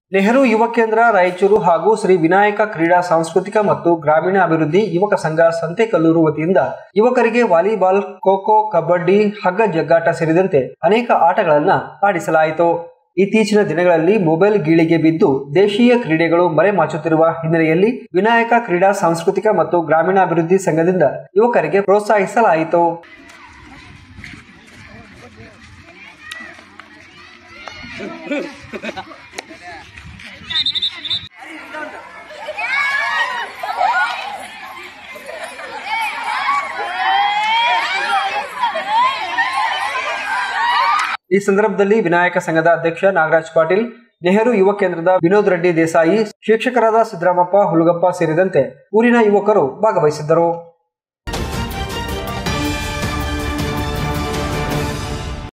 ನೆಹರು ಯುವ ಕೇಂದ್ರ ರಾಯಚೂರು ಹಾಗೂ ಶ್ರೀ ವಿನಾಯಕ ಕ್ರೀಡಾ ಸಾಂಸ್ಕೃತಿಕ ಮತ್ತು ಗ್ರಾಮೀಣ ಅಭಿವೃದ್ಧಿ ಯುವಕ ಸಂಘ ಸಂತೆಕಲ್ಲೂರು ವತಿಯಿಂದ ಯುವಕರಿಗೆ ವಾಲಿಬಾಲ್ ಖೋಖೋ ಕಬಡ್ಡಿ ಹಗ್ಗ ಜಗ್ಗಾಟ ಸೇರಿದಂತೆ ಅನೇಕ ಆಟಗಳನ್ನ ಆಡಿಸಲಾಯಿತು ಇತ್ತೀಚಿನ ದಿನಗಳಲ್ಲಿ ಮೊಬೈಲ್ ಗೀಳಿಗೆ ಬಿದ್ದು ದೇಶೀಯ ಕ್ರೀಡೆಗಳು ಮರೆಮಾಚುತ್ತಿರುವ ಹಿನ್ನೆಲೆಯಲ್ಲಿ ವಿನಾಯಕ ಕ್ರೀಡಾ ಸಾಂಸ್ಕೃತಿಕ ಮತ್ತು ಗ್ರಾಮೀಣಾಭಿವೃದ್ಧಿ ಸಂಘದಿಂದ ಯುವಕರಿಗೆ ಪ್ರೋತ್ಸಾಹಿಸಲಾಯಿತು ಈ ಸಂದರ್ಭದಲ್ಲಿ ವಿನಾಯಕ ಸಂಘದ ಅಧ್ಯಕ್ಷ ನಾಗರಾಜ್ ಪಾಟೀಲ್ ನೆಹರು ಯುವ ಕೇಂದ್ರದ ವಿನೋದ್ ರೆಡ್ಡಿ ದೇಸಾಯಿ ಶಿಕ್ಷಕರಾದ ಸಿದ್ದರಾಮಪ್ಪ ಹುಲಗಪ್ಪ ಸೇರಿದಂತೆ ಊರಿನ ಯುವಕರು ಭಾಗವಹಿಸಿದ್ದರು